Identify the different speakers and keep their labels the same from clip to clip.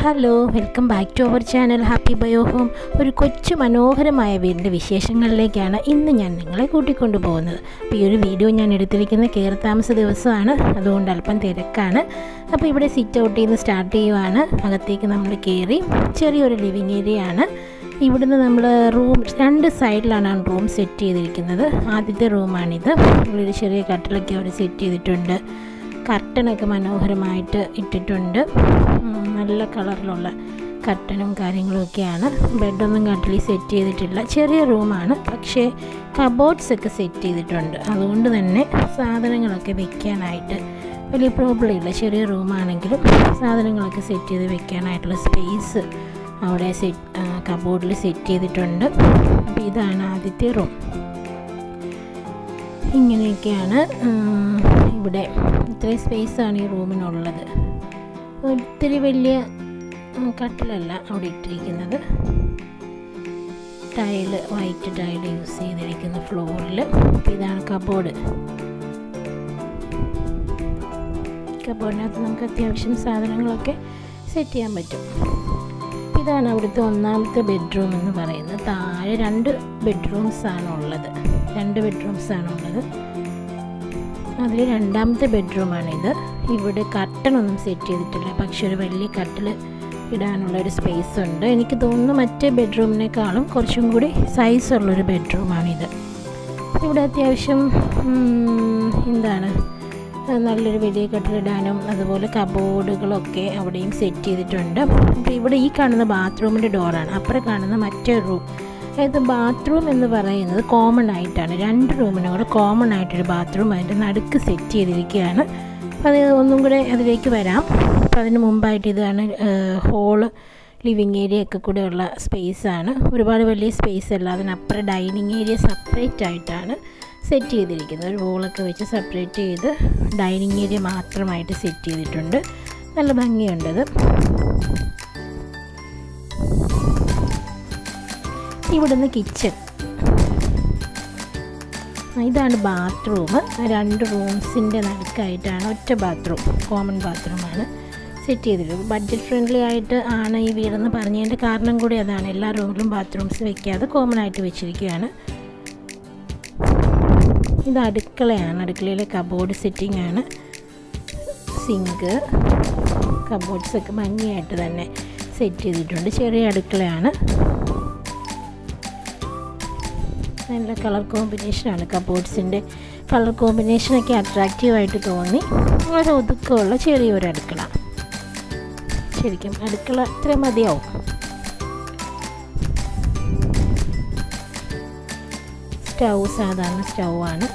Speaker 1: hello welcome back to our channel happy bio home ഒരു കൊച്ചു മനോഹരമായ വീടിൻ്റെ വിശേഷങ്ങളിലേക്കാണ് ഇന്ന് ഞാൻ നിങ്ങളെ കൂട്ടിക്കൊണ്ടു പോകുന്നത് അപ്പോൾ ഈ ഒരു വീഡിയോ ഞാൻ എടുത്തിരിക്കുന്നത് കയറി താമസ ദിവസമാണ് അതുകൊണ്ട് അല്പം തിരക്കാണ് അപ്പോൾ ഇവിടെ സിറ്റ് ഔട്ടിൽ നിന്ന് സ്റ്റാർട്ട് ചെയ്യുവാണ് അകത്തേക്ക് നമ്മൾ കയറി ചെറിയൊരു ലിവിങ് ഏരിയ ആണ് ഇവിടുന്ന് നമ്മൾ റൂം രണ്ട് സൈഡിലാണ് റൂം സെറ്റ് ചെയ്തിരിക്കുന്നത് ആദ്യത്തെ റൂമാണിത് ഒരു ചെറിയ കട്ടിലൊക്കെ അവർ സെറ്റ് ചെയ്തിട്ടുണ്ട് കർട്ടനൊക്കെ മനോഹരമായിട്ട് ഇട്ടിട്ടുണ്ട് ഉം, നല്ല കളറിലുള്ള കർട്ടനും കാര്യങ്ങളൊക്കെയാണ് ബെഡൊന്നും കട്ടിലിൽ സെറ്റ് ചെയ്തിട്ടില്ല ചെറിയ റൂമാണ് പക്ഷേ കബോർഡ്സ് ഒക്കെ സെറ്റ് ചെയ്തിട്ടുണ്ട് അതുകൊണ്ട് തന്നെ സാധനങ്ങളൊക്കെ വെക്കാനായിട്ട് വലിയ പ്രോബ്ലം ഇല്ല ചെറിയ റൂമാണെങ്കിലും സാധനങ്ങളൊക്കെ സെറ്റ് ചെയ്ത് വെക്കാനായിട്ടുള്ള സ്പേസ് അവിടെ സെറ്റ് കബോർഡിൽ സെറ്റ് ചെയ്തിട്ടുണ്ട് അപ്പോൾ ഇതാണ് ആദ്യത്തെ റൂം ഇങ്ങനെയൊക്കെയാണ് ഉം, ഇവിടെ ഇത്രയും സ്പേസാണ് ഈ റൂമിനുള്ളത് ഒത്തിരി വലിയ ഉം, കട്ടിലല്ല അവിടെ ഇട്ടിരിക്കുന്നത് ടൈല് വൈറ്റ് ടൈല് യൂസ് ചെയ്തിരിക്കുന്ന ഫ്ലോറിൽ ഇതാണ് കബോർഡ് കബോർഡിനകത്ത് നമുക്ക് അത്യാവശ്യം സാധനങ്ങളൊക്കെ സെറ്റ് ചെയ്യാൻ പറ്റും ഇതാണ് അവിടുത്തെ ഒന്നാമത്തെ ബെഡ്റൂം എന്ന് പറയുന്നത് താഴെ രണ്ട് ബെഡ്റൂംസ് ആണ് ഉള്ളത് രണ്ട് ബെഡ്റൂംസ് ആണ് ഉള്ളത് അതിൽ രണ്ടാമത്തെ ബെഡ്റൂമാണിത് ഇവിടെ കർട്ടൺ ഒന്നും സെറ്റ് ചെയ്തിട്ടില്ല പക്ഷെ ഒരു വലിയ കട്ടിൽ ഇടാനുള്ള ഒരു സ്പേസ് ഉണ്ട് എനിക്ക് തോന്നുന്നു മറ്റേ ബെഡ്റൂമിനേക്കാളും കുറച്ചും കൂടി സൈസ് ഉള്ളൊരു ബെഡ്റൂമാണിത് ഇവിടെ അത്യാവശ്യം ഉം, എന്താണ് നല്ലൊരു വലിയ കട്ടിലിടാനും അതുപോലെ കബോർഡുകളൊക്കെ അവിടെയും സെറ്റ് ചെയ്തിട്ടുണ്ട് അപ്പോൾ ഇവിടെ ഈ കാണുന്ന ബാത്റൂമിൻ്റെ ഡോറാണ് അപ്പുറം കാണുന്ന മറ്റൊരു റൂം അതായത് ബാത്റൂം എന്ന് പറയുന്നത് കോമൺ ആയിട്ടാണ് രണ്ട് റൂമിനും കൂടെ കോമൺ ആയിട്ടൊരു ബാത്റൂം അതിൻ്റെ നടുക്ക് സെറ്റ് ചെയ്തിരിക്കുകയാണ് അപ്പോൾ അത് ഒന്നും കൂടെ അതിലേക്ക് വരാം അപ്പോൾ അതിന് മുമ്പായിട്ട് ഇതാണ് ഹോള് ലിവിങ് ഏരിയ ഒക്കെ കൂടെ ഉള്ള സ്പേസാണ് ഒരുപാട് വലിയ സ്പേസ് അല്ല അതിനപ്പുറം ഡൈനിങ് ഏരിയ സെപ്പറേറ്റ് ആയിട്ടാണ് സെറ്റ് ചെയ്തിരിക്കുന്നത് ഒരു വോളൊക്കെ വെച്ച് സെപ്പറേറ്റ് ചെയ്ത് ഡൈനിങ് ഏരിയ മാത്രമായിട്ട് സെറ്റ് ചെയ്തിട്ടുണ്ട് നല്ല ഭംഗിയുണ്ടത് ഇവിടുന്ന് കിച്ചൺ ഇതാണ് ബാത്റൂം രണ്ട് റൂംസിൻ്റെ നടുക്കായിട്ടാണ് ഒറ്റ ബാത്റൂം കോമൺ ബാത്റൂമാണ് സെറ്റ് ചെയ്തിട്ടുള്ളത് ബഡ്ജറ്റ് ഫ്രണ്ട്ലി ആയിട്ട് ആണ് ഈ വീടെന്ന് പറഞ്ഞതിൻ്റെ കാരണം കൂടി അതാണ് എല്ലാ റൂമിലും ബാത്റൂംസ് വെക്കാതെ കോമൺ ആയിട്ട് വെച്ചിരിക്കുകയാണ് ഇത് അടുക്കളയാണ് അടുക്കളയിലെ കബോർഡ് സെറ്റിംഗ് ആണ് സിങ്ക് കബോർഡ്സ് ഒക്കെ ഭംഗിയായിട്ട് തന്നെ സെറ്റ് ചെയ്തിട്ടുണ്ട് ചെറിയ അടുക്കളയാണ് നല്ല കളർ കോമ്പിനേഷനാണ് കബോർഡ്സിൻ്റെ കളർ കോമ്പിനേഷനൊക്കെ അട്രാക്റ്റീവായിട്ട് തോന്നി വളരെ ഒതുക്കമുള്ള ചെറിയൊരു അടുക്കള ശരിക്കും അടുക്കള ഇത്ര മതിയാവും സ്റ്റൗ സാധാരണ സ്റ്റൗ ആണ്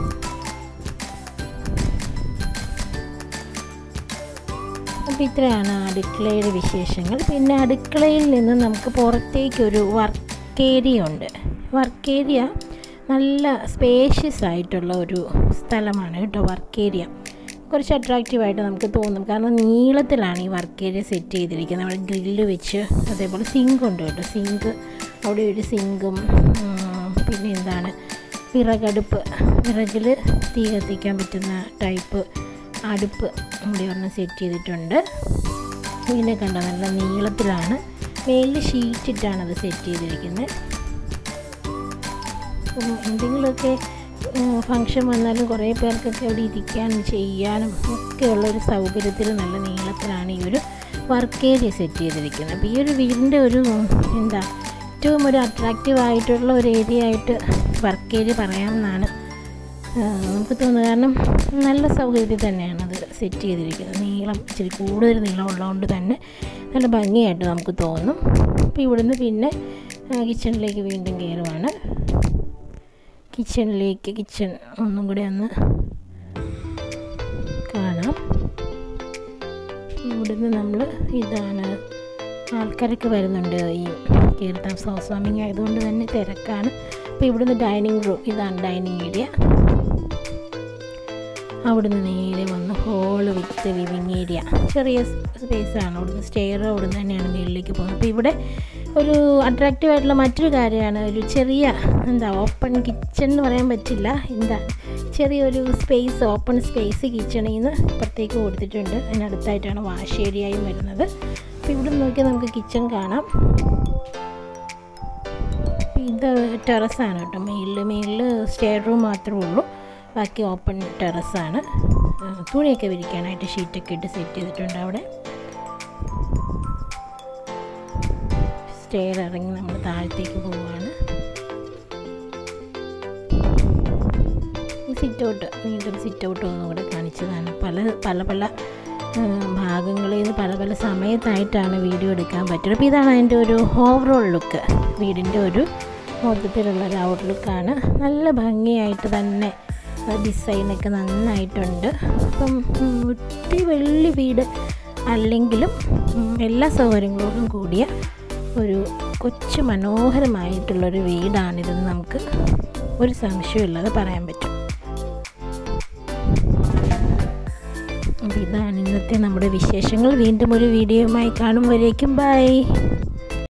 Speaker 1: അപ്പോൾ ഇത്രയാണ് അടുക്കളയുടെ വിശേഷങ്ങൾ പിന്നെ അടുക്കളയിൽ നിന്ന് നമുക്ക് പുറത്തേക്കൊരു വർക്ക് ഏരിയ ഉണ്ട് വർക്ക് ഏരിയ നല്ല സ്പേഷ്യസ് ആയിട്ടുള്ള ഒരു സ്ഥലമാണ് കേട്ടോ വർക്ക് ഏരിയ കുറച്ച് അട്രാക്റ്റീവായിട്ട് നമുക്ക് തോന്നും കാരണം നീളത്തിലാണ് ഈ വർക്ക് ഏരിയ സെറ്റ് ചെയ്തിരിക്കുന്നത് അവിടെ ഗ്രില്ല് വെച്ച് അതേപോലെ സിങ്ക് ഉണ്ട് കേട്ടോ സിങ്ക് അവിടെ ഒരു സിങ്കും പിന്നെ എന്താണ് വിറകടുപ്പ് വിറകിൽ തീ കത്തിക്കാൻ പറ്റുന്ന ടൈപ്പ് അടുപ്പ് ഇവിടെ ഒരെണ്ണം സെറ്റ് ചെയ്തിട്ടുണ്ട് ഇതിനെ കണ്ട നല്ല നീളത്തിലാണ് മേലിൽ ഷീറ്റിട്ടാണ് അത് സെറ്റ് ചെയ്തിരിക്കുന്നത് അപ്പം എന്തെങ്കിലുമൊക്കെ ഫങ്ഷൻ വന്നാലും കുറേ പേർക്കൊക്കെ അവിടെ ഇരിക്കാനും ചെയ്യാനും ഒക്കെയുള്ള ഒരു സൗകര്യത്തിൽ നല്ല നീളത്തിലാണ് ഈ ഒരു വർക്ക് ഏരിയ സെറ്റ് ചെയ്തിരിക്കുന്നത് അപ്പോൾ ഈ ഒരു വീടിൻ്റെ ഒരു എന്താ ഏറ്റവും ഒരു അട്രാക്റ്റീവ് ആയിട്ടുള്ള ഒരു ഏരിയ ആയിട്ട് വർക്ക് ഏരിയ പറയാമെന്നാണ് ആ, നമുക്ക് തോന്നുന്നത് കാരണം നല്ല സൗകര്യത്തിൽ തന്നെയാണ് അത് സെറ്റ് ചെയ്തിരിക്കുന്നത് നീളം ഇച്ചിരി കൂടുതൽ നീളം ഉള്ളതുകൊണ്ട് തന്നെ നല്ല ഭംഗിയായിട്ട് നമുക്ക് തോന്നും അപ്പോൾ ഇവിടുന്ന് പിന്നെ കിച്ചണിലേക്ക് വീണ്ടും കയറുവാണ് കിച്ചണിലേക്ക് കിച്ചൺ ഒന്നും കൂടി ഒന്ന് കാണാം ഇവിടുന്ന് നമ്മൾ ഇതാണ് ആൾക്കാരൊക്കെ വരുന്നുണ്ട് ഈ കീർത്താം ഹൗസ് വാമിങ് ആയതുകൊണ്ട് തന്നെ തിരക്കാണ് അപ്പോൾ ഇവിടുന്ന് ഡൈനിങ് റൂം ഇതാണ് ഡൈനിങ് ഏരിയ അവിടുന്ന് നേരെ വന്ന് ഹോള് വിത്ത് ലിവിങ് ഏരിയ ചെറിയ സ്പേസാണ് അവിടുന്ന് സ്റ്റെയർ അവിടുന്ന് തന്നെയാണ് മുകളിലേക്ക് പോകുന്നത് അപ്പോൾ ഇവിടെ ഒരു അട്രാക്റ്റീവ് ആയിട്ടുള്ള മറ്റൊരു കാര്യമാണ് ഒരു ചെറിയ എന്താ ഓപ്പൺ കിച്ചൺ എന്ന് പറയാൻ പറ്റില്ല എന്താ ചെറിയൊരു സ്പേസ് ഓപ്പൺ സ്പേസ് കിച്ചണിൽ നിന്ന് പുറത്തേക്ക് കൊടുത്തിട്ടുണ്ട് അതിനടുത്തായിട്ടാണ് വാഷ് ഏരിയയും വരുന്നത് അപ്പോൾ ഇവിടെ താഴേക്ക് നമുക്ക് കിച്ചൺ കാണാം ഇത് ടെറസാണ് കേട്ടോ മേളിൽ മേളിൽ സ്റ്റെയർ റൂം മാത്രമേ ഉള്ളൂ ബാക്കി ഓപ്പൺ ടെറസാണ് തുണിയൊക്കെ വിരിക്കാനായിട്ട് ഷീറ്റൊക്കെ ഇട്ട് സെറ്റ് ചെയ്തിട്ടുണ്ട് അവിടെ സ്റ്റെയർ ഇറങ്ങി നമ്മൾ താഴത്തേക്ക് പോവുകയാണ് സിറ്റ് ഔട്ട് വീണ്ടും സിറ്റ് ഔട്ട് ഒന്നും കൂടെ കാണിച്ചതാണ് പല പല പല ഭാഗങ്ങളിൽ നിന്ന് പല പല സമയത്തായിട്ടാണ് വീഡിയോ എടുക്കാൻ പറ്റുന്നത് അപ്പോൾ ഇതാണ് അതിൻ്റെ ഒരു ഓവറോൾ ലുക്ക് വീടിൻ്റെ ഒരു മൊത്തത്തിലുള്ള ഒരു ഔട്ട്ലുക്കാണ് നല്ല ഭംഗിയായിട്ട് തന്നെ ഡിസൈനൊക്കെ നന്നായിട്ടുണ്ട് അപ്പം ഒത്തിരി വലിയ വീട് അല്ലെങ്കിലും എല്ലാ സൗകര്യങ്ങളോടും കൂടിയ ഒരു കൊച്ചു മനോഹരമായിട്ടുള്ളൊരു വീടാണിതെന്ന് നമുക്ക് ഒരു സംശയമില്ലാതെ പറയാൻ പറ്റും അപ്പോൾ ഇതാണ് ഇന്നത്തെ നമ്മുടെ വിശേഷങ്ങൾ വീണ്ടും ഒരു വീഡിയോയുമായി കാണുമ്പോഴേക്കും ബൈ